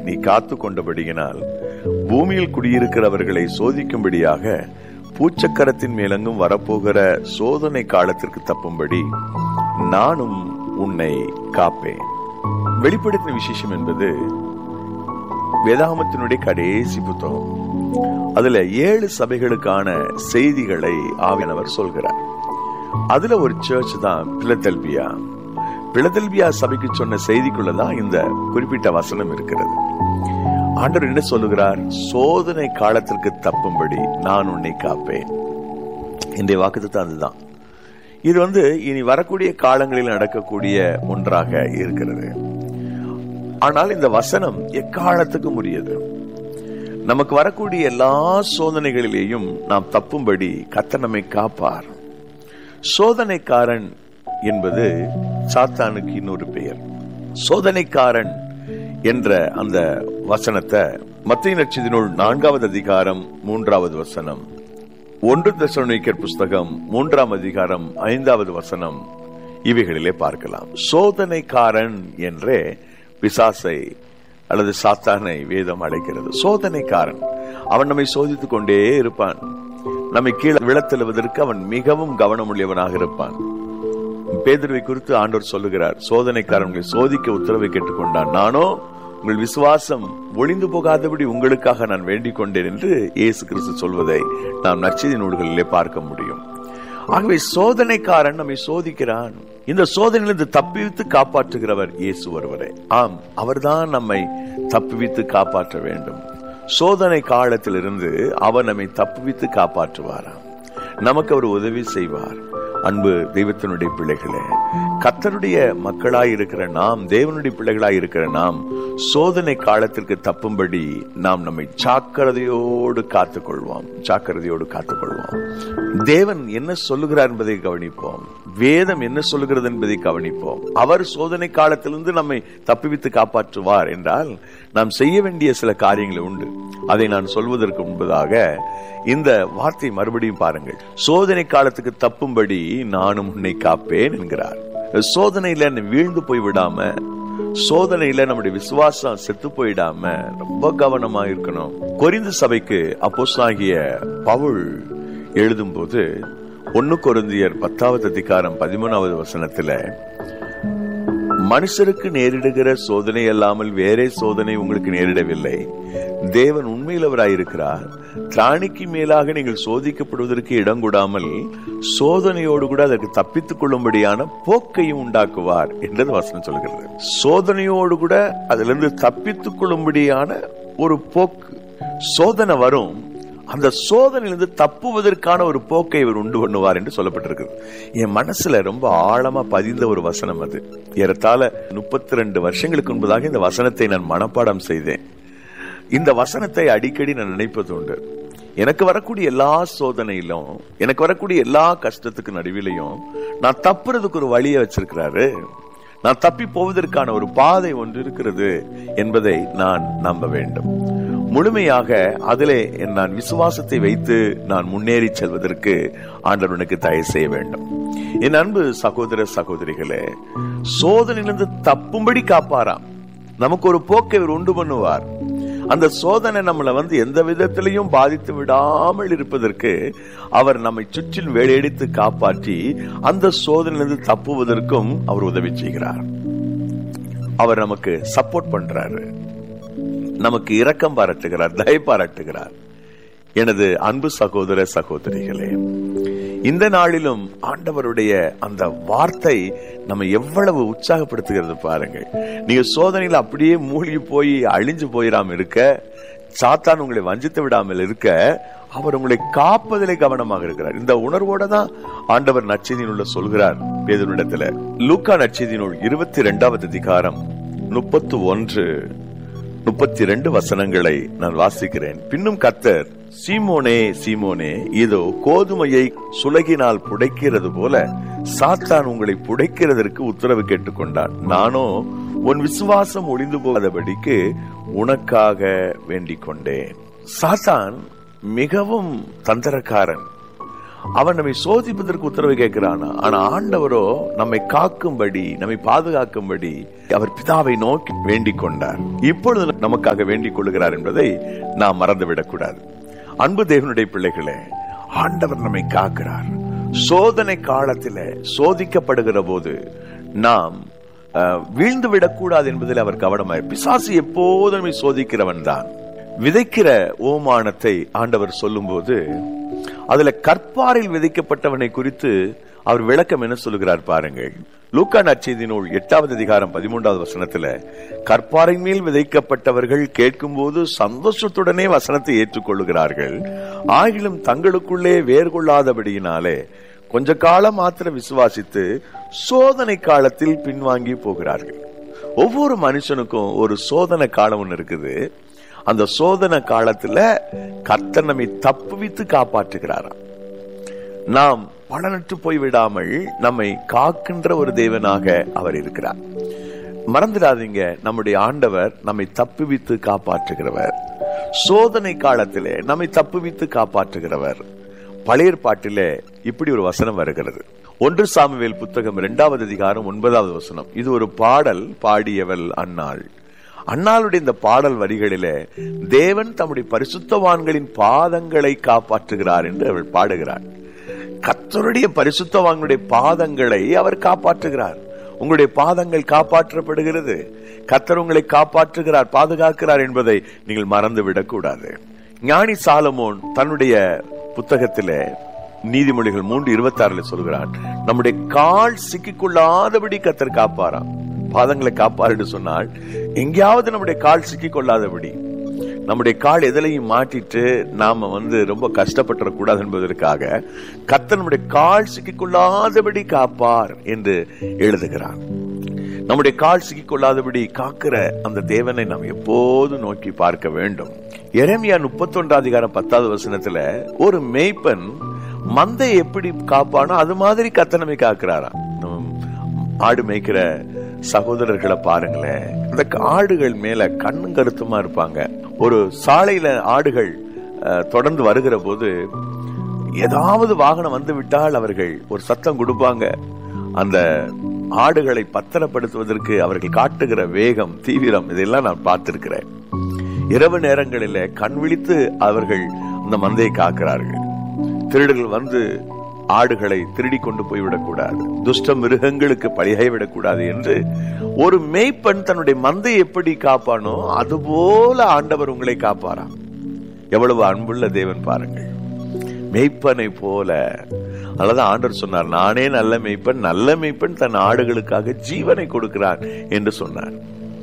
நீ காத்து கொண்டபடியினால் பூமியில் குடியிருக்கிறவர்களை சோதிக்கும்படியாக பூச்சக்கரத்தின் மேலெங்கும் வரப்போகிற சோதனை காலத்திற்கு தப்பும்படி நானும் உன்னை காப்பேன் வெளிப்படுத்தின விசேஷம் என்பது வேதாகமத்தினுடைய கடைசி புத்தகம் அதுல ஏழு சபைகளுக்கான செய்திகளை ஆவியானவர் சொல்கிறார் அதுல ஒரு சர்ச் தான் பிலதெல்பியா பிலதெல்பியா சபைக்கு சொன்ன செய்திக்குள்ளதான் இந்த குறிப்பிட்ட வசனம் இருக்கிறது ஆண்டவர் என்ன சொல்லுகிறார் சோதனை காலத்திற்கு தப்பும்படி நான் உன்னை காப்பேன் இன்றைய வாக்குத்தம் அதுதான் இது வந்து இனி வரக்கூடிய காலங்களில் நடக்கக்கூடிய ஒன்றாக இருக்கிறது ஆனால் இந்த வசனம் எக்காலத்துக்கும் உரியது நமக்கு வரக்கூடிய எல்லா சோதனைகளிலேயும் நாம் தப்பும்படி கத்த நம்மை காப்பார் சோதனைக்காரன் என்பது சாத்தானுக்கு இன்னொரு பெயர் சோதனைக்காரன் என்ற அந்த வசனத்தை மத்திய நட்சத்தினுள் நான்காவது அதிகாரம் மூன்றாவது வசனம் ஒன்று தசனிக்கர் புஸ்தகம் மூன்றாம் அதிகாரம் ஐந்தாவது வசனம் இவைகளிலே பார்க்கலாம் சோதனைக்காரன் என்றே பிசாசை அல்லது சாத்தானை வேதம் அழைக்கிறது சோதனைக்காரன் அவன் நம்மை சோதித்துக் கொண்டே இருப்பான் நம்மை கீழே விழத்தெழுவதற்கு அவன் மிகவும் கவனமுள்ளவனாக இருப்பான் பேதுருவை குறித்து ஆண்டவர் சொல்லுகிறார் சோதனைக்காரன்களை சோதிக்க உத்தரவை கேட்டுக்கொண்டான் நானோ உங்கள் விசுவாசம் ஒளிந்து போகாதபடி உங்களுக்காக நான் வேண்டிக் கொண்டேன் என்று இயேசு கிறிஸ்து சொல்வதை நாம் நற்செய்தி நூல்களிலே பார்க்க முடியும் ஆகவே சோதனைக்காரன் நம்மை சோதிக்கிறான் இந்த சோதனையிலிருந்து தப்பிவித்து காப்பாற்றுகிறவர் இயேசு ஒருவரே ஆம் அவர்தான் நம்மை தப்புவித்து காப்பாற்ற வேண்டும் சோதனை காலத்திலிருந்து அவர் நம்மை தப்புவித்து காப்பாற்றுவாராம் நமக்கு அவர் உதவி செய்வார் அன்பு தெய்வத்தினுடைய பிள்ளைகளே கத்தருடைய மக்களாய் இருக்கிற நாம் தேவனுடைய பிள்ளைகளாய் இருக்கிற நாம் சோதனை காலத்திற்கு தப்பும்படி நாம் நம்மை ஜாக்கிரதையோடு காத்துக்கொள்வோம் ஜாக்கிரதையோடு காத்துக்கொள்வோம் தேவன் என்ன சொல்லுகிறார் என்பதை கவனிப்போம் வேதம் என்ன சொல்லுகிறது என்பதை கவனிப்போம் அவர் சோதனை காலத்திலிருந்து நம்மை தப்புவித்து காப்பாற்றுவார் என்றால் நாம் செய்ய வேண்டிய சில காரியங்கள் உண்டு அதை நான் சொல்வதற்கு முன்பதாக இந்த வார்த்தை மறுபடியும் பாருங்கள் சோதனை காலத்துக்கு தப்பும்படி நானும் உன்னை காப்பேன் என்கிறார் சோதனையில வீழ்ந்து போய் விடாம சோதனையில நம்முடைய விசுவாசம் செத்து போயிடாம ரொம்ப கவனமா இருக்கணும் கொரிந்து சபைக்கு அப்போஸ்தாகிய பவுல் எழுதும் போது ஒன்னு கொருந்தியர் பத்தாவது அதிகாரம் பதிமூணாவது வசனத்துல மனுஷருக்கு நேரிடுகிற சோதனை அல்லாமல் வேறே சோதனை உங்களுக்கு நேரிடவில்லை தேவன் உண்மையிலவராயிருக்கிறார் திராணிக்கு மேலாக நீங்கள் சோதிக்கப்படுவதற்கு இடம் கூடாமல் சோதனையோடு கூட அதற்கு தப்பித்துக் கொள்ளும்படியான போக்கையும் உண்டாக்குவார் என்றது வசனம் சொல்கிறது சோதனையோடு கூட அதிலிருந்து தப்பித்துக் கொள்ளும்படியான ஒரு போக்கு சோதனை வரும் அந்த சோதனையிலிருந்து தப்புவதற்கான ஒரு போக்கை இவர் உண்டு பண்ணுவார் என்று சொல்லப்பட்டிருக்கிறது என் மனசுல ரொம்ப ஆழமா பதிந்த ஒரு வசனம் அது ஏறத்தாழ முப்பத்தி ரெண்டு வருஷங்களுக்கு முன்பதாக இந்த வசனத்தை நான் மனப்பாடம் செய்தேன் இந்த வசனத்தை அடிக்கடி நான் நினைப்பது உண்டு எனக்கு வரக்கூடிய எல்லா சோதனையிலும் எனக்கு வரக்கூடிய எல்லா கஷ்டத்துக்கு நடுவிலையும் நான் தப்புறதுக்கு ஒரு வழியை வச்சிருக்கிறாரு நான் தப்பி போவதற்கான ஒரு பாதை ஒன்று இருக்கிறது என்பதை நான் நம்ப வேண்டும் முழுமையாக அதிலே நான் விசுவாசத்தை வைத்து நான் முன்னேறி செல்வதற்கு ஆண்டவர் எனக்கு தயவு செய்ய வேண்டும் என் அன்பு சகோதர சகோதரிகளே சோதனையிலிருந்து தப்பும்படி காப்பாராம் நமக்கு ஒரு போக்கை இவர் உண்டு பண்ணுவார் அந்த சோதனை நம்மளை வந்து எந்த விதத்திலையும் பாதித்து விடாமல் இருப்பதற்கு அவர் நம்மை சுற்றில் வேலையடித்து காப்பாற்றி அந்த சோதனையிலிருந்து தப்புவதற்கும் அவர் உதவி செய்கிறார் அவர் நமக்கு சப்போர்ட் பண்றாரு நமக்கு இரக்கம் பாராட்டுகிறார் தயை பாராட்டுகிறார் எனது அன்பு சகோதர சகோதரிகளே இந்த நாளிலும் ஆண்டவருடைய அந்த வார்த்தை நம்ம எவ்வளவு உற்சாகப்படுத்துகிறது பாருங்கள் நீங்க சோதனையில் அப்படியே மூழ்கி போய் அழிஞ்சு போயிடாம இருக்க சாத்தான் உங்களை வஞ்சித்து விடாமல் இருக்க அவர் உங்களை காப்பதிலே கவனமாக இருக்கிறார் இந்த உணர்வோட தான் ஆண்டவர் நச்செய்தியினுள்ள சொல்கிறார் பேதனிடத்துல லூக்கா நச்செய்தியினுள் இருபத்தி ரெண்டாவது அதிகாரம் முப்பத்து ஒன்று முப்பத்தி ரெண்டு வசனங்களை நான் வாசிக்கிறேன் பின்னும் கத்தர் சீமோனே சீமோனே இதோ கோதுமையை சுலகினால் புடைக்கிறது போல சாத்தான் உங்களை புடைக்கிறதற்கு உத்தரவு கேட்டுக்கொண்டான் நானோ உன் விசுவாசம் ஒளிந்து போகாதபடிக்கு உனக்காக வேண்டிக் கொண்டேன் சாத்தான் மிகவும் தந்திரக்காரன் அவன் நம்மை சோதிப்பதற்கு உத்தரவு கேட்கிறான் ஆனா ஆண்டவரோ நம்மை காக்கும்படி நம்மை பாதுகாக்கும்படி அவர் பிதாவை நோக்கி வேண்டிக் கொண்டார் இப்பொழுது நமக்காக வேண்டிக் கொள்கிறார் என்பதை நாம் மறந்துவிடக் கூடாது அன்பு தேவனுடைய பிள்ளைகளே ஆண்டவர் நம்மை காக்கிறார் சோதனை காலத்தில சோதிக்கப்படுகிற போது நாம் அஹ், வீழ்ந்து விடக்கூடாது என்பதில் அவர் கவனமாய் பிசாசு எப்போதும் நம்மை சோதிக்கிறவன் தான் விதைக்கிற ஓமானத்தை ஆண்டவர் சொல்லும்போது அதுல கற்பாரில் விதைக்கப்பட்டவனை குறித்து அவர் விளக்கம் என்ன சொல்லுகிறார் பாருங்கள் லூக்கா நற்செய்தி நூல் எட்டாவது அதிகாரம் பதிமூன்றாவது வசனத்துல கற்பாரின் மேல் விதைக்கப்பட்டவர்கள் கேட்கும்போது சந்தோஷத்துடனே வசனத்தை ஏற்றுக்கொள்ளுகிறார்கள் ஆகிலும் தங்களுக்குள்ளே வேர் கொள்ளாதபடியினாலே கொஞ்ச காலம் மாத்திர விசுவாசித்து சோதனை காலத்தில் பின்வாங்கி போகிறார்கள் ஒவ்வொரு மனுஷனுக்கும் ஒரு சோதனை காலம் ஒன்று இருக்குது அந்த சோதனை காலத்துல கர்த்தர் நம்மை தப்புவித்து காப்பாற்றுகிறாராம் நாம் பலனற்று போய் விடாமல் நம்மை காக்கின்ற ஒரு தேவனாக அவர் இருக்கிறார் மறந்துடாதீங்க நம்முடைய ஆண்டவர் நம்மை தப்புவித்து காப்பாற்றுகிறவர் சோதனை காலத்திலே நம்மை தப்புவித்து காப்பாற்றுகிறவர் பழைய பாட்டிலே இப்படி ஒரு வசனம் வருகிறது ஒன்று சாமுவேல் புத்தகம் இரண்டாவது அதிகாரம் ஒன்பதாவது வசனம் இது ஒரு பாடல் பாடியவள் அன்னாள் அன்னாளுடைய இந்த பாடல் வரிகளிலே தேவன் தம்முடைய பரிசுத்தவான்களின் பாதங்களை காப்பாற்றுகிறார் என்று அவள் பாடுகிறார் கர்த்தருடைய பரிசுத்தவான்களுடைய பாதங்களை அவர் காப்பாற்றுகிறார் உங்களுடைய பாதங்கள் காப்பாற்றப்படுகிறது கர்த்தர் உங்களை காப்பாற்றுகிறார் பாதுகாக்கிறார் என்பதை நீங்கள் மறந்து விடக்கூடாது ஞானி சாலமோன் தன்னுடைய புத்தகத்திலே நீதிமொழிகள் மூன்று இருபத்தி ஆறுல சொல்கிறான் நம்முடைய கால் சிக்கிக்கொள்ளாதபடி கத்தர் காப்பாராம் பாதங்களை காப்பாருன்னு சொன்னால் எங்கேயாவது நம்முடைய கால் சிக்கிக்கொள்ளாதபடி நம்முடைய கால் எதிலையும் மாட்டிட்டு நாம வந்து ரொம்ப கஷ்டப்பட்டுறக்கூடாது என்பதற்காக கத்தர் நம்முடைய கால் சிக்கிக்கொள்ளாதபடி காப்பார் என்று எழுதுகிறார் நம்முடைய கால் சிக்கிக்கொள்ளாதபடி காக்கிற அந்த தேவனை நாம் எப்போதும் நோக்கி பார்க்க வேண்டும் எரேமியா முப்பத்தொன்றாம் அதிகாரம் பத்தாவது வசனத்துல ஒரு மேய்ப்பன் மந்தை எப்படி காப்பானோ அது மாதிரி கத்தனமை காக்கிறாராம் நம்ம ஆடு மேய்க்கிற சகோதரர்களை பாருங்களேன் இந்த ஆடுகள் மேல கண்ணும் கருத்துமா இருப்பாங்க ஒரு சாலையில ஆடுகள் அஹ், தொடர்ந்து வருகிற போது ஏதாவது வாகனம் வந்து விட்டால் அவர்கள் ஒரு சத்தம் கொடுப்பாங்க அந்த ஆடுகளை பத்திரப்படுத்துவதற்கு அவர்கள் காட்டுகிற வேகம் தீவிரம் இதெல்லாம் நான் பார்த்திருக்கிறேன் இரவு நேரங்களில கண் விழித்து அவர்கள் அந்த மந்தையை காக்கிறார்கள் திருடர்கள் வந்து ஆடுகளை திருடி கொண்டு போய்விடக்கூடாது துஷ்ட மிருகங்களுக்கு பழிகை விடக்கூடாது என்று ஒரு மேய்ப்பன் தன்னுடைய மந்தை எப்படி காப்பானோ அதுபோல ஆண்டவர் உங்களை காப்பாராம் எவ்வளவு அன்புள்ள தேவன் பாருங்கள் மேய்ப்பனை போல அல்லது ஆண்டவர் சொன்னார் நானே நல்ல மேய்ப்பன் நல்ல மேய்ப்பன் தன் ஆடுகளுக்காக ஜீவனை கொடுக்கிறார் என்று சொன்னார்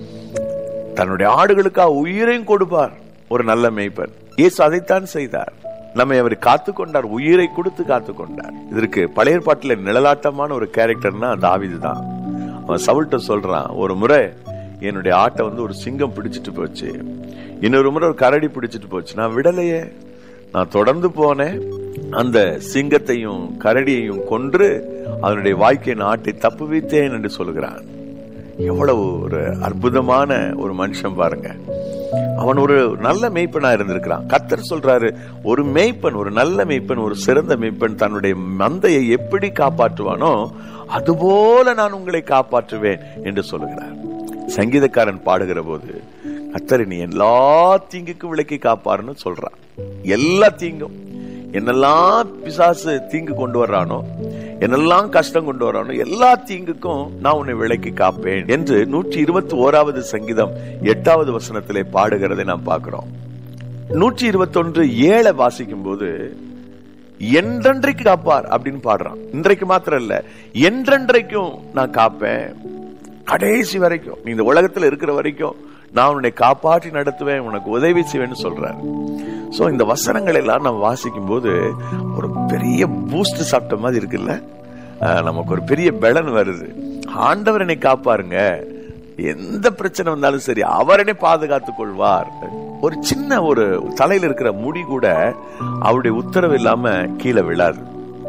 தன்னுடைய ஆடுகளுக்காக உயிரையும் கொடுப்பார் ஒரு நல்ல மேய்ப்பன் இயேசு அதைத்தான் செய்தார் நம்மை அவர் காத்து கொண்டார் உயிரை கொடுத்து காத்து கொண்டார் இதற்கு பழைய பாட்டுல நிழலாட்டமான ஒரு கேரக்டர்னா தாவிது தான் அவன் சவுல்ட்ட சொல்றான் ஒரு முறை என்னுடைய ஆட்டை வந்து ஒரு சிங்கம் பிடிச்சிட்டு போச்சு இன்னொரு முறை ஒரு கரடி பிடிச்சிட்டு போச்சு நான் விடலையே நான் தொடர்ந்து போனேன் அந்த சிங்கத்தையும் கரடியையும் கொன்று அதனுடைய வாய்க்கை ஆட்டை தப்பு வைத்தேன் என்று சொல்கிறான் எவ்வளவு ஒரு அற்புதமான ஒரு மனுஷன் பாருங்க அவன் ஒரு நல்ல மேய்ப்பனா இருந்திருக்கிறான் கத்தர் சொல்றாரு ஒரு மேய்ப்பன் ஒரு நல்ல மேய்ப்பன் ஒரு சிறந்த மேய்ப்பன் தன்னுடைய மந்தையை எப்படி காப்பாற்றுவானோ அதுபோல நான் உங்களை காப்பாற்றுவேன் என்று சொல்லுகிறார் சங்கீதக்காரன் பாடுகிற போது கத்தர் நீ எல்லா தீங்குக்கும் விலக்கி காப்பாருன்னு சொல்றான் எல்லா தீங்கும் என்னெல்லாம் பிசாசு தீங்கு கொண்டு வர்றானோ என்னெல்லாம் கஷ்டம் கொண்டு வரானோ எல்லா தீங்குக்கும் நான் உன்னை விலக்கி காப்பேன் என்று நூற்றி இருபத்தி ஓராவது சங்கீதம் எட்டாவது வசனத்திலே பாடுகிறதை நாம் பார்க்கிறோம் நூற்றி இருபத்தொன்று ஏழை வாசிக்கும் போது என்றென்றைக்கு காப்பார் அப்படின்னு பாடுறான் இன்றைக்கு மாத்திரம் இல்ல என்றென்றைக்கும் நான் காப்பேன் கடைசி வரைக்கும் நீ இந்த உலகத்துல இருக்கிற வரைக்கும் நான் உன்னை காப்பாற்றி நடத்துவேன் உனக்கு உதவி செய்வேன்னு சொல்றாரு சோ இந்த வசனங்கள் எல்லாம் நம்ம வாசிக்கும் போது ஒரு பெரிய பூஸ்ட் சாப்பிட்ட மாதிரி இருக்குல்ல அஹ், நமக்கு ஒரு பெரிய பலன் வருது ஆண்டவர் என்னை காப்பாருங்க எந்த பிரச்சனை வந்தாலும் சரி அவர் என்னை பாதுகாத்துக் கொள்வார் ஒரு சின்ன ஒரு தலையில இருக்கிற முடி கூட அவருடைய உத்தரவு இல்லாம கீழே விழாது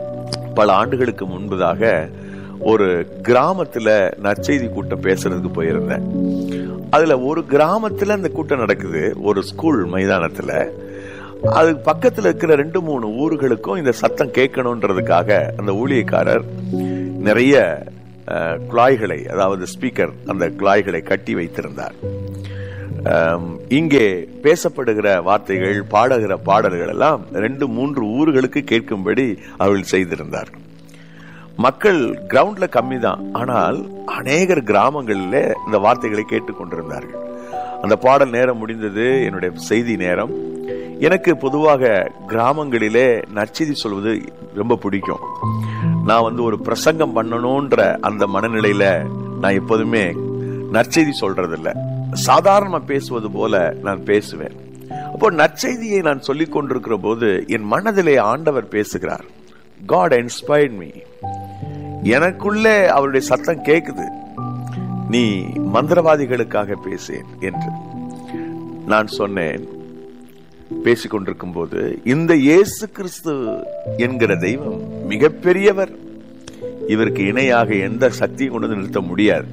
பல ஆண்டுகளுக்கு முன்பதாக ஒரு கிராமத்துல நற்செய்தி கூட்டம் பேசுறதுக்கு போயிருந்தேன் அதுல ஒரு கிராமத்துல அந்த கூட்டம் நடக்குது ஒரு ஸ்கூல் மைதானத்துல அது பக்கத்துல இருக்கிற ரெண்டு மூணு ஊர்களுக்கும் இந்த சத்தம் கேட்கணுன்றதுக்காக அந்த ஊழியக்காரர் நிறைய அஹ், குழாய்களை அதாவது ஸ்பீக்கர் அந்த குழாய்களை கட்டி வைத்திருந்தார் அம், இங்கே பேசப்படுகிற வார்த்தைகள் பாடுகிற பாடல்கள் எல்லாம் ரெண்டு மூன்று ஊர்களுக்கு கேட்கும்படி அவர்கள் செய்திருந்தார் மக்கள் கிரவுண்ட்ல கம்மி தான் ஆனால் அநேகர் கிராமங்களில் இந்த வார்த்தைகளை கேட்டுக்கொண்டிருந்தார்கள் அந்த பாடல் நேரம் முடிந்தது என்னுடைய செய்தி நேரம் எனக்கு பொதுவாக கிராமங்களிலே நற்செய்தி சொல்வது ரொம்ப பிடிக்கும் நான் வந்து ஒரு பிரசங்கம் பண்ணணும்ன்ற அந்த மனநிலையில நான் எப்போதுமே நற்செய்தி சொல்றதில்ல சாதாரணமா பேசுவது போல நான் பேசுவேன் அப்போ நற்செய்தியை நான் சொல்லிக் கொண்டிருக்கிற போது என் மனதிலே ஆண்டவர் பேசுகிறார் காட் இன்ஸ்பயர்ட் மீ எனக்குள்ளே அவருடைய சத்தம் கேக்குது நீ மந்திரவாதிகளுக்காக பேசேன் என்று நான் சொன்னேன் பேசிக் கொண்டிருக்கும் போது இந்த இயேசு கிறிஸ்து என்கிற தெய்வம் மிகப்பெரியவர் இவருக்கு இணையாக எந்த சக்தியும் கொண்டு வந்து நிறுத்த முடியாது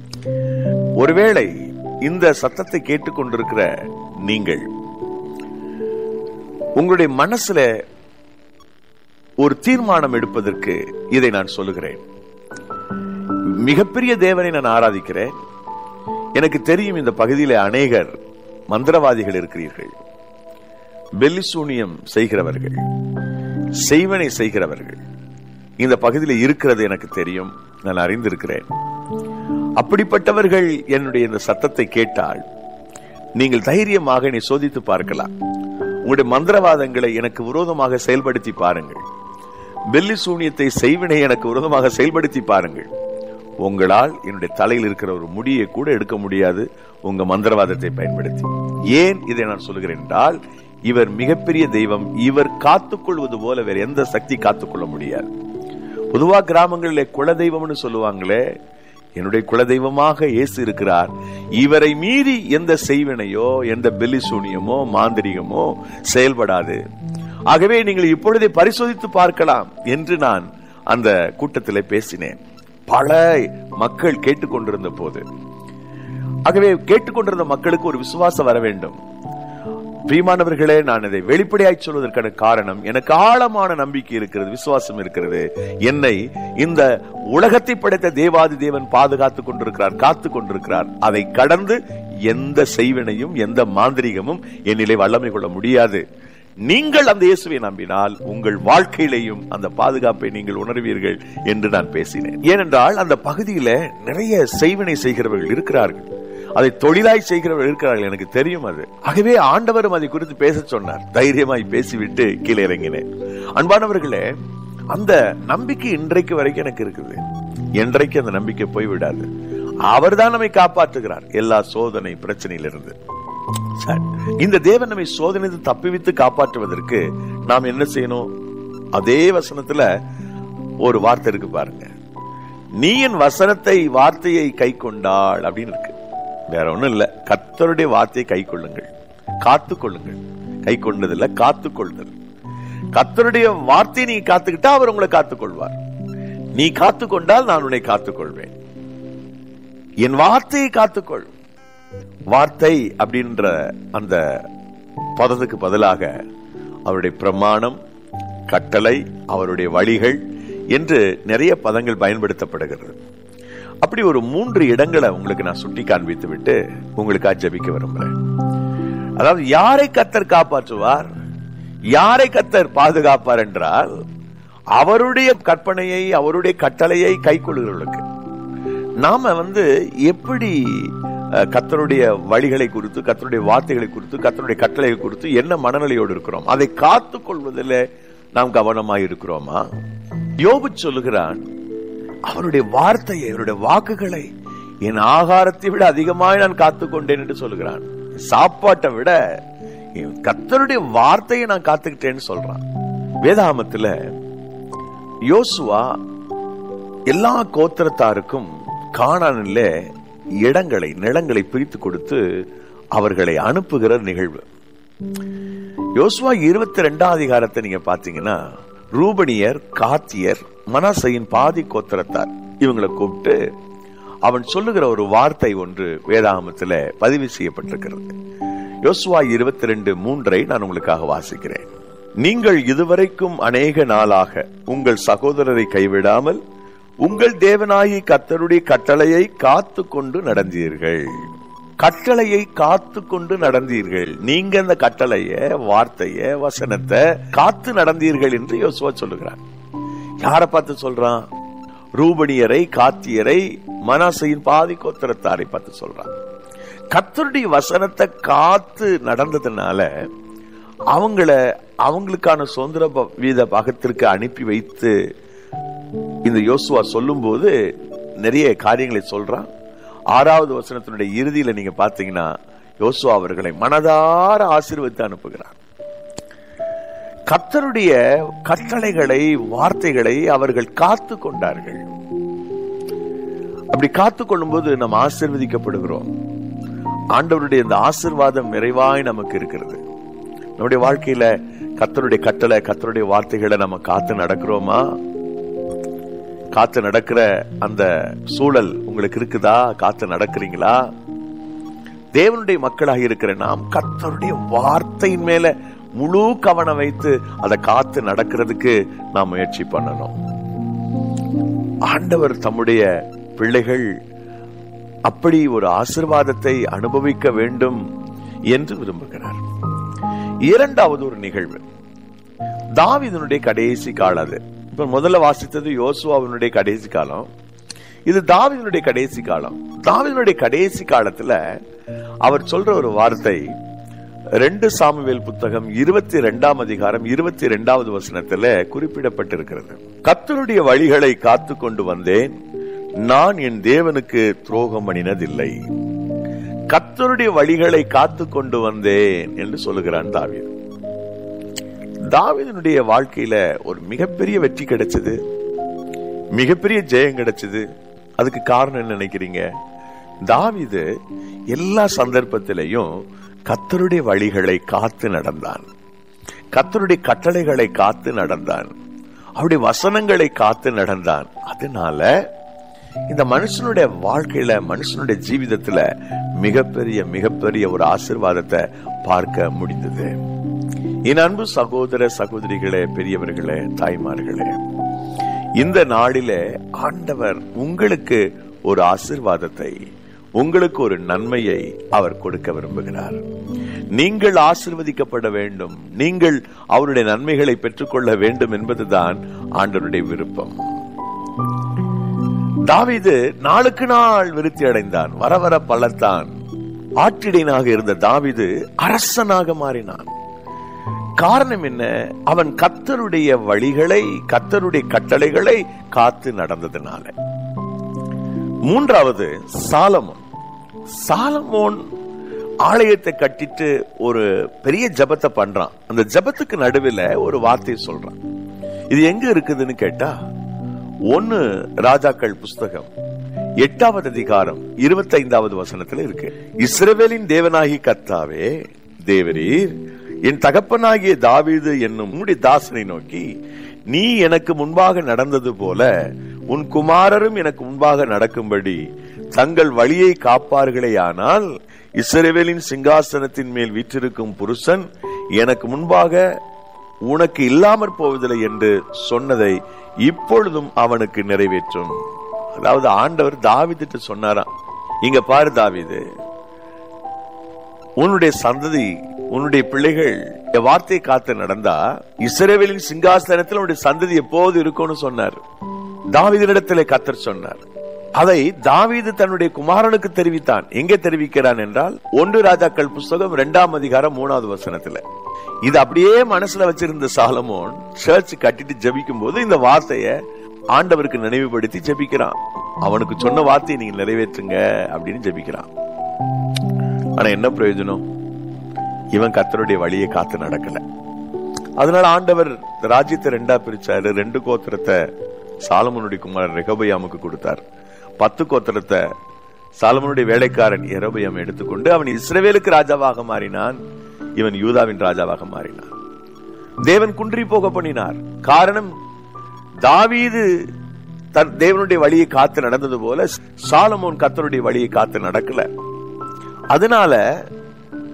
ஒருவேளை இந்த சத்தத்தை கேட்டுக்கொண்டிருக்கிற நீங்கள் உங்களுடைய மனசுல ஒரு தீர்மானம் எடுப்பதற்கு இதை நான் சொல்லுகிறேன் மிகப்பெரிய தேவனை நான் ஆராதிக்கிறேன் எனக்கு தெரியும் இந்த பகுதியில அநேகர் மந்திரவாதிகள் இருக்கிறீர்கள் பெல்லிசூனியம் செய்கிறவர்கள் செய்வனை செய்கிறவர்கள் இந்த பகுதியில் இருக்கிறது எனக்கு தெரியும் நான் அறிந்திருக்கிறேன் அப்படிப்பட்டவர்கள் என்னுடைய இந்த சத்தத்தை கேட்டால் நீங்கள் தைரியமாக நீ சோதித்து பார்க்கலாம் உங்களுடைய மந்திரவாதங்களை எனக்கு விரோதமாக செயல்படுத்தி பாருங்கள் பெல்லி சூனியத்தை செய்வினை எனக்கு விரோதமாக செயல்படுத்தி பாருங்கள் உங்களால் என்னுடைய தலையில் இருக்கிற ஒரு முடியை கூட எடுக்க முடியாது உங்க மந்திரவாதத்தை பயன்படுத்தி ஏன் இதை நான் சொல்கிறேன் என்றால் இவர் மிகப்பெரிய தெய்வம் இவர் காத்துக்கொள்வது போல வேற எந்த சக்தி காத்துக்கொள்ள முடியாது பொதுவா கிராமங்களிலே குல தெய்வம்னு சொல்லுவாங்களே என்னுடைய குலதெய்வமாக இயேசு இருக்கிறார் இவரை மீறி எந்த செய்வினையோ எந்த பெல்லிசூனியமோ மாந்திரிகமோ செயல்படாது ஆகவே நீங்கள் இப்பொழுதே பரிசோதித்து பார்க்கலாம் என்று நான் அந்த கூட்டத்தில் பேசினேன் பல மக்கள் கேட்டுக்கொண்டிருந்த போது ஆகவே கேட்டுக்கொண்டிருந்த மக்களுக்கு ஒரு விசுவாசம் வர வேண்டும் பிரியமானவர்களே நான் இதை வெளிப்படையாய் சொல்வதற்கான காரணம் எனக்கு ஆழமான நம்பிக்கை இருக்கிறது விசுவாசம் இருக்கிறது என்னை இந்த உலகத்தை படைத்த தேவாதி தேவன் பாதுகாத்துக் கொண்டிருக்கிறார் காத்துக் கொண்டிருக்கிறார் அதை கடந்து எந்த செய்வினையும் எந்த மாந்திரிகமும் என்னிலே வல்லமை கொள்ள முடியாது நீங்கள் அந்த இயேசுவை நம்பினால் உங்கள் வாழ்க்கையிலையும் அந்த பாதுகாப்பை நீங்கள் உணர்வீர்கள் என்று நான் பேசினேன் ஏனென்றால் அந்த பகுதியில நிறைய செய்வினை செய்கிறவர்கள் இருக்கிறார்கள் அதை தொழிலாய் செய்கிறவர்கள் இருக்கிறார்கள் எனக்கு தெரியும் அது ஆகவே ஆண்டவரும் அதை குறித்து பேச சொன்னார் தைரியமாய் பேசிவிட்டு கீழே இறங்கினேன் அன்பானவர்களே அந்த நம்பிக்கை இன்றைக்கு வரைக்கும் எனக்கு இருக்குது என்றைக்கு அந்த நம்பிக்கை போய்விடாது அவர்தான் நம்மை காப்பாற்றுகிறார் எல்லா சோதனை பிரச்சனையிலிருந்து சரி. இந்த தேவன் நம்மை சோதனை தப்பிவித்து காப்பாற்றுவதற்கு நாம் என்ன செய்யணும் அதே வசனத்துல ஒரு வார்த்தை இருக்கு பாருங்க நீ என் வசனத்தை வார்த்தையை கை கொண்டாள் அப்படின்னு இருக்கு வேற ஒண்ணும் இல்ல கர்த்தருடைய வார்த்தையை கை கொள்ளுங்கள் காத்து கொள்ளுங்கள் கை கொண்டதில்ல காத்து கொள்ளுதல் கர்த்தருடைய வார்த்தையை நீ காத்துக்கிட்டா அவர் உங்களை காத்துக் கொள்வார் நீ காத்து கொண்டால் நான் உன்னை காத்துக் கொள்வேன் என் வார்த்தையை காத்துக்கொள் வார்த்தை அப்படின்ற அந்த பதத்துக்கு பதிலாக அவருடைய பிரமாணம் கட்டளை அவருடைய வழிகள் என்று நிறைய பதங்கள் பயன்படுத்தப்படுகிறது அப்படி ஒரு மூன்று இடங்களை உங்களுக்கு நான் சுட்டி காண்பித்து விட்டு உங்களுக்காக ஜெபிக்க விரும்புறேன் அதாவது யாரை கத்தர் காப்பாற்றுவார் யாரை கத்தர் பாதுகாப்பார் என்றால் அவருடைய கற்பனையை அவருடைய கட்டளையை கை கொள்கிறவர்களுக்கு நாம வந்து எப்படி அஹ், கர்த்தருடைய வழிகளை குறித்து கர்த்தருடைய வார்த்தைகளை குறித்து கர்த்தருடைய கட்டளைகளை குறித்து என்ன மனநிலையோடு இருக்கிறோம் அதை காத்துக் கொள்வதில் நாம் கவனமாய் இருக்கிறோமா யோபு சொல்லுகிறான் அவருடைய வார்த்தையை அவருடைய வாக்குகளை என் ஆகாரத்தை விட அதிகமாய் நான் காத்துக்கொண்டேன் என்று சொல்லுகிறான் சாப்பாட்டை விட என் கர்த்தருடைய வார்த்தையை நான் காத்துக்கிட்டேன்னு சொல்றான் வேதாமத்துல யோசுவா எல்லா கோத்திரத்தாருக்கும் காணானில் இடங்களை நிலங்களை பிரித்து கொடுத்து அவர்களை அனுப்புகிற நிகழ்வு யோசுவா இருபத்தி ரெண்டாம் அதிகாரத்தை நீங்க பாத்தீங்கன்னா ரூபனியர் காத்தியர் மனாசையின் பாதி கோத்திரத்தார் இவங்களை கூப்பிட்டு அவன் சொல்லுகிற ஒரு வார்த்தை ஒன்று வேதாகமத்துல பதிவு செய்யப்பட்டிருக்கிறது யோசுவா இருபத்தி ரெண்டு மூன்றை நான் உங்களுக்காக வாசிக்கிறேன் நீங்கள் இதுவரைக்கும் அநேக நாளாக உங்கள் சகோதரரை கைவிடாமல் உங்கள் தேவனாயி கத்தருடைய கட்டளையை காத்து கொண்டு நடந்தீர்கள் கட்டளையை காத்து கொண்டு நடந்தீர்கள் நீங்க அந்த கட்டளைய வார்த்தைய வசனத்தை காத்து நடந்தீர்கள் என்று யோசுவா சொல்லுகிறார் யார பார்த்து சொல்றான் ரூபணியரை காத்தியரை மனாசையின் பாதி கோத்திரத்தாரை பார்த்து சொல்றான் கத்தருடைய வசனத்தை காத்து நடந்ததுனால அவங்கள அவங்களுக்கான சுதந்திர ப- வீத பாகத்திற்கு அனுப்பி வைத்து இந்த யோசுவா சொல்லும்போது நிறைய காரியங்களை சொல்றான் ஆறாவது வசனத்தினுடைய இறுதியில நீங்க பாத்தீங்கன்னா யோசுவா அவர்களை மனதார ஆசீர்வதித்து அனுப்புகிறார் கர்த்தருடைய கட்டளைகளை வார்த்தைகளை அவர்கள் காத்து கொண்டார்கள் அப்படி காத்து கொள்ளும்போது நாம் ஆசீர்வதிக்கப்படுகிறோம் ஆண்டவருடைய இந்த ஆசீர்வாதம் நிறைவாய் நமக்கு இருக்கிறது நம்முடைய வாழ்க்கையில கர்த்தருடைய கட்டளை கர்த்தருடைய வார்த்தைகளை நம்ம காத்து நடக்கிறோமா காத்து நடக்கிற அந்த சூழல் உங்களுக்கு இருக்குதா காத்து நடக்கிறீங்களா தேவனுடைய மக்களாக இருக்கிற நாம் கர்த்தருடைய வார்த்தையின் மேல முழு கவனம் வைத்து அதை காத்து நடக்கிறதுக்கு நாம் முயற்சி பண்ணணும் ஆண்டவர் தம்முடைய பிள்ளைகள் அப்படி ஒரு ஆசிர்வாதத்தை அனுபவிக்க வேண்டும் என்று விரும்புகிறார் இரண்டாவது ஒரு நிகழ்வு தாவீதினுடைய கடைசி காலம் அது இப்ப முதல்ல வாசித்தது யோசுவாவினுடைய கடைசி காலம் இது தாவீதினுடைய கடைசி காலம் தாவீதினுடைய கடைசி காலத்துல அவர் சொல்ற ஒரு வார்த்தை ரெண்டு சாமுவேல் புத்தகம் இருபத்தி ரெண்டாம் அதிகாரம் இருபத்தி ரெண்டாவது வசனத்துல குறிப்பிடப்பட்டிருக்கிறது கர்த்தருடைய வழிகளை காத்து கொண்டு வந்தேன் நான் என் தேவனுக்கு துரோகம் பண்ணினதில்லை கர்த்தருடைய வழிகளை காத்து கொண்டு வந்தேன் என்று சொல்லுகிறான் தாவீது தாவீதனுடைய வாழ்க்கையில ஒரு மிகப்பெரிய வெற்றி கிடைச்சது மிகப்பெரிய ஜெயம் கிடைச்சது அதுக்கு காரணம் என்ன நினைக்கிறீங்க தாவீது எல்லா சந்தர்ப்பத்திலையும் கத்தருடைய வழிகளை காத்து நடந்தான் கத்தருடைய கட்டளைகளை காத்து நடந்தான் அவருடைய வசனங்களை காத்து நடந்தான் அதனால இந்த மனுஷனுடைய வாழ்க்கையில மனுஷனுடைய ஜீவிதத்துல மிகப்பெரிய மிகப்பெரிய ஒரு ஆசிர்வாதத்தை பார்க்க முடிந்தது என் அன்பு சகோதர சகோதரிகளே பெரியவர்களே தாய்மார்களே இந்த நாளிலே ஆண்டவர் உங்களுக்கு ஒரு ஆசிர்வாதத்தை உங்களுக்கு ஒரு நன்மையை அவர் கொடுக்க விரும்புகிறார் நீங்கள் ஆசிர்வதிக்கப்பட வேண்டும் நீங்கள் அவருடைய நன்மைகளை பெற்றுக்கொள்ள வேண்டும் என்பதுதான் ஆண்டவருடைய விருப்பம் தாவீது நாளுக்கு நாள் விருத்தி அடைந்தான் வர வர பலத்தான் ஆற்றிடையனாக இருந்த தாவீது அரசனாக மாறினான் காரணம் என்ன அவன் கத்தருடைய வழிகளை கத்தருடைய கட்டளைகளை காத்து நடந்ததுனால மூன்றாவது சாலமோன் சாலமோன் ஆலயத்தை கட்டிட்டு ஒரு பெரிய ஜபத்தை பண்றான் அந்த ஜபத்துக்கு நடுவில் ஒரு வார்த்தை சொல்றான் இது எங்க இருக்குதுன்னு கேட்டா ஒன்னு ராஜாக்கள் புஸ்தகம் எட்டாவது அதிகாரம் இருபத்தைந்தாவது வசனத்துல இருக்கு இஸ்ரவேலின் தேவனாகி கத்தாவே தேவரீர் என் தகப்பனாகிய தாவீது என்னும் உம்முடைய தாசனை நோக்கி நீ எனக்கு முன்பாக நடந்தது போல உன் குமாரரும் எனக்கு முன்பாக நடக்கும்படி தங்கள் வழியை காப்பார்களேயானால் இஸ்ரவேலின் சிங்காசனத்தின் மேல் வீற்றிருக்கும் புருஷன் எனக்கு முன்பாக உனக்கு இல்லாமற் போவதில்லை என்று சொன்னதை இப்பொழுதும் அவனுக்கு நிறைவேற்றும் அதாவது ஆண்டவர் தாவிதிட்டு சொன்னாராம் இங்க பாரு தாவிது உன்னுடைய சந்ததி உன்னுடைய பிள்ளைகள் என் வார்த்தையை காத்து நடந்தா இஸ்ரவேலின் சிங்காசனத்தில் உன்னுடைய சந்ததி எப்போது இருக்கும்னு சொன்னார் தாவீதினிடத்திலே கத்தர் சொன்னார் அதை தாவீது தன்னுடைய குமாரனுக்கு தெரிவித்தான் எங்கே தெரிவிக்கிறான் என்றால் ஒன்று ராஜாக்கள் புஸ்தகம் இரண்டாம் அதிகாரம் மூணாவது வசனத்துல இது அப்படியே மனசுல வச்சிருந்த சாலமோன் சர்ச் கட்டிட்டு ஜபிக்கும் போது இந்த வார்த்தைய ஆண்டவருக்கு நினைவுபடுத்தி ஜபிக்கிறான் அவனுக்கு சொன்ன வார்த்தையை நீங்க நிறைவேற்றுங்க அப்படின்னு ஜபிக்கிறான் ஆனா என்ன பிரயோஜனம் இவன் கத்தருடைய வழியை காத்து நடக்கல அதனால ஆண்டவர் இந்த ராஜ்யத்தை ரெண்டா பிரிச்சாரு ரெண்டு கோத்திரத்தை சாலமனுடைய குமாரன் ரெகபயாமுக்கு கொடுத்தார் பத்து கோத்திரத்தை சாலமனுடைய வேலைக்காரன் எரபயம் எடுத்துக்கொண்டு அவன் இஸ்ரவேலுக்கு ராஜாவாக மாறினான் இவன் யூதாவின் ராஜாவாக மாறினான் தேவன் குன்றி போக பண்ணினார் காரணம் தாவீது தன் தேவனுடைய வழியை காத்து நடந்தது போல சாலமோன் கத்தருடைய வழியை காத்து நடக்கல அதனால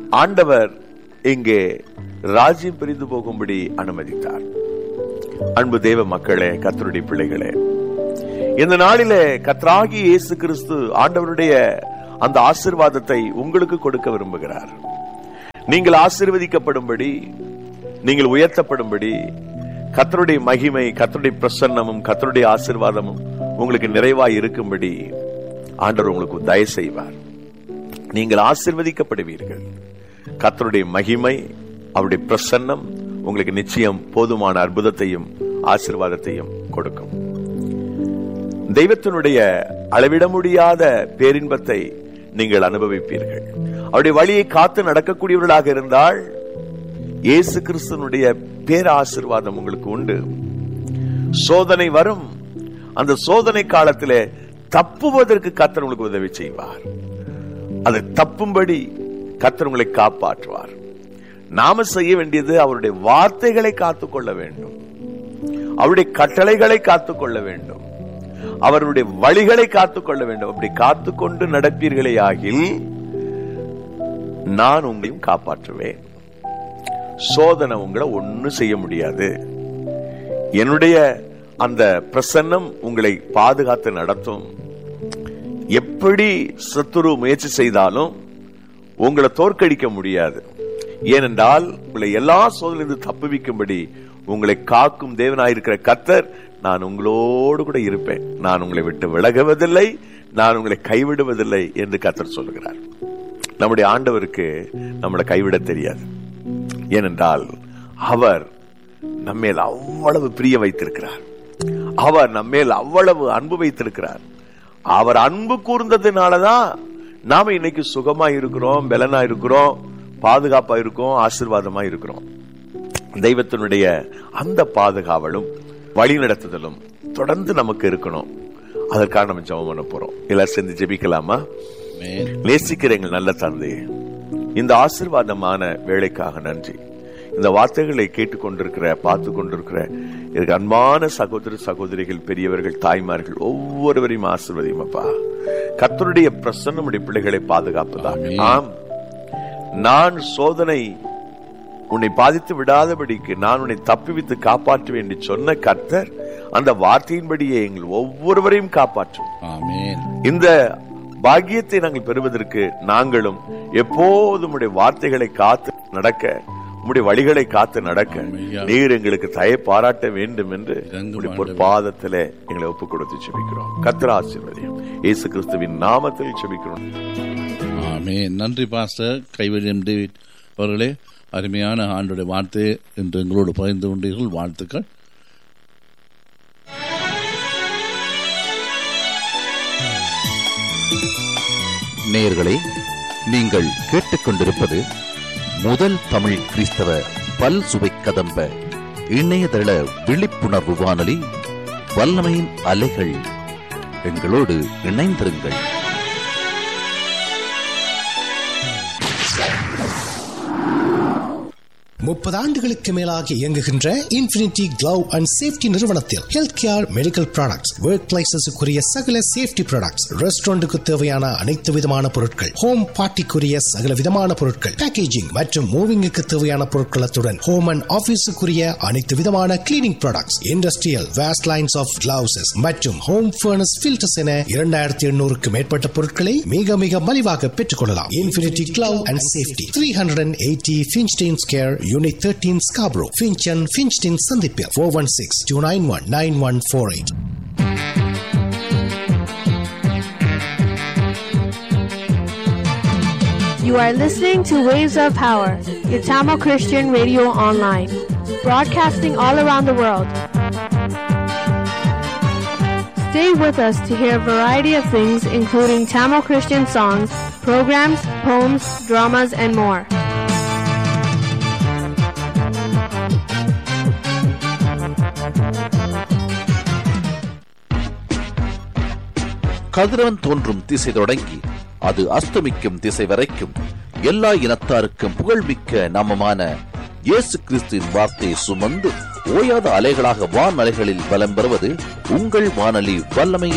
ஆண்டவர் இங்கே ராஜ்யம் பிரிந்து போகும்படி அனுமதித்தார் அன்பு தேவ மக்களே கத்தருடைய பிள்ளைகளே இந்த நாளிலே கத்ராகி இயேசு கிறிஸ்து ஆண்டவருடைய அந்த ஆசிர்வாதத்தை உங்களுக்கு கொடுக்க விரும்புகிறார் நீங்கள் ஆசிர்வதிக்கப்படும்படி நீங்கள் உயர்த்தப்படும்படி கத்தருடைய மகிமை கத்தருடைய பிரசன்னமும் கத்தருடைய ஆசிர்வாதமும் உங்களுக்கு நிறைவாய் இருக்கும்படி ஆண்டவர் உங்களுக்கு தயவு செய்வார் நீங்கள் ஆசிர்வதிக்கப்படுவீர்கள் கத்தருடைய மகிமை அவருடைய பிரசன்னம் உங்களுக்கு நிச்சயம் போதுமான அற்புதத்தையும் ஆசிர்வாதத்தையும் கொடுக்கும் தெய்வத்தினுடைய அளவிட முடியாத பேரின்பத்தை நீங்கள் அனுபவிப்பீர்கள் அவருடைய வழியை காத்து நடக்கக்கூடியவர்களாக இருந்தால் இயேசு கிறிஸ்தனுடைய பேராசிர்வாதம் உங்களுக்கு உண்டு சோதனை வரும் அந்த சோதனை காலத்திலே தப்புவதற்கு கத்தர் உங்களுக்கு உதவி செய்வார் அதை தப்பும்படி கத்தர் உங்களை காப்பாற்றுவார் நாம செய்ய வேண்டியது அவருடைய வார்த்தைகளை காத்துக்கொள்ள வேண்டும் அவருடைய கட்டளைகளை காத்துக்கொள்ள வேண்டும் அவருடைய வழிகளை காத்துக்கொள்ள வேண்டும் அப்படி காத்துக்கொண்டு நடப்பீர்களே ஆகில் நான் உங்களையும் காப்பாற்றுவேன் சோதனை உங்களை ஒன்னும் செய்ய முடியாது என்னுடைய அந்த பிரசன்னம் உங்களை பாதுகாத்து நடத்தும் எப்படி சத்துரு முயற்சி செய்தாலும் உங்களை தோற்கடிக்க முடியாது ஏனென்றால் உங்களை எல்லா சோதனையிலிருந்து தப்புவிக்கும்படி உங்களை காக்கும் தேவனாயிருக்கிற கத்தர் நான் உங்களோடு கூட இருப்பேன் நான் உங்களை விட்டு விலகுவதில்லை நான் உங்களை கைவிடுவதில்லை என்று கத்தர் சொல்லுகிறார் நம்முடைய ஆண்டவருக்கு நம்மளை கைவிட தெரியாது ஏனென்றால் அவர் நம்மேல் அவ்வளவு பிரிய வைத்திருக்கிறார் அவர் நம்மேல் அவ்வளவு அன்பு வைத்திருக்கிறார் அவர் அன்பு கூர்ந்ததுனாலதான் நாம இன்னைக்கு சுகமா இருக்கிறோம் பலனா இருக்கிறோம் பாதுகாப்பா இருக்கோம் ஆசிர்வாதமா இருக்கிறோம் தெய்வத்தினுடைய அந்த பாதுகாவலும் வழி நடத்துதலும் தொடர்ந்து நமக்கு இருக்கணும் அதற்காக நம்ம ஜெபம் பண்ண போறோம் எல்லாரும் சேர்ந்து ஜெபிக்கலாமா நேசிக்கிற எங்கள் நல்ல தந்தை இந்த ஆசிர்வாதமான வேலைக்காக நன்றி இந்த வார்த்தைகளை கேட்டுக்கொண்டிருக்கிற பார்த்து கொண்டிருக்கிற எனக்கு அன்பான சகோதர சகோதரிகள் பெரியவர்கள் தாய்மார்கள் ஒவ்வொருவரையும் ஆசிர்வதியும் அப்பா கத்தருடைய பிரசன்னமுடைய பிள்ளைகளை பாதுகாப்பதாக ஆம் நான் சோதனை உன்னை பாதித்து விடாதபடிக்கு நான் உன்னை தப்பிவித்து காப்பாற்றுவேன் என்று சொன்ன கர்த்தர் அந்த வார்த்தையின்படியே எங்கள் ஒவ்வொருவரையும் காப்பாற்றும் இந்த பாக்கியத்தை நாங்கள் பெறுவதற்கு நாங்களும் எப்போதும் உடைய வார்த்தைகளை காத்து நடக்க உம்முடைய வழிகளை காத்து நடக்க நீர் எங்களுக்கு தய பாராட்ட வேண்டும் என்று பாதத்திலே எங்களை ஒப்புக் கொடுத்து செபிக்கிறோம் கத்திர ஆசீர்வதியம் இயேசு கிறிஸ்துவின் நாமத்தில் செபிக்கிறோம் ஆமே நன்றி பாஸ்டர் கைவரியம் டேவிட் அவர்களே அருமையான ஆண்டுடைய வார்த்தையை இன்று எங்களோடு பகிர்ந்து கொண்டீர்கள் வாழ்த்துக்கள் நேயர்களே நீங்கள் கேட்டுக்கொண்டிருப்பது முதல் தமிழ் கிறிஸ்தவ பல் சுவை கதம்ப இணையதள விழிப்புணர்வு வானொலி வல்லமையின் அலைகள் எங்களோடு இணைந்திருங்கள் முப்பது ஆண்டுகளுக்கு மேலாக இயங்குகின்ற இன்ஃபினிட்டி கிளவ் அண்ட் சேஃப்டி நிறுவனத்தில் health care medical products work பிளேசஸுக்குரிய சகல சேஃப்டி ப்ராடக்ட்ஸ் ரெஸ்டாரண்ட்டுக்கு தேவையான அனைத்து விதமான பொருட்கள் ஹோம் பார்ட்டிக்குரிய சகல விதமான பொருட்கள் பேக்கேஜிங் மற்றும் மூவிங்குக்கு தேவையான பொருட்களத்துடன் ஹோம் அண்ட் ஆபீஸுக்குரிய அனைத்து விதமான cleaning products industrial waste lines of gloves மற்றும் ஹோம் ஃபர்னஸ் ஃபில்டர்ஸ் என இரண்டாயிரத்தி எண்ணூறுக்கு மேற்பட்ட பொருட்களை மிக மிக மலிவாக பெற்றுக் கொள்ளலாம் infinity glove and safety three hundred and eighty Finchdene square Unit 13 Scarborough, Finch and Finchdin Sandipia, 416-291-9148. You are listening to Waves of Power, your Tamil Christian radio online, broadcasting all around the world. Stay with us to hear a variety of things, including Tamil Christian songs, programs, poems, dramas, and more. கதிரவன் தோன்றும் திசை தொடங்கி அது அஸ்தமிக்கும் திசை வரைக்கும் எல்லா இனத்தாருக்கும் புகழ்மிக்க நாமமான இயேசு கிறிஸ்துவின் வார்த்தையை சுமந்து ஓயாத அலைகளாக வான் அலைகளில் பலம் பெறுவது உங்கள் வானொலி வல்லமை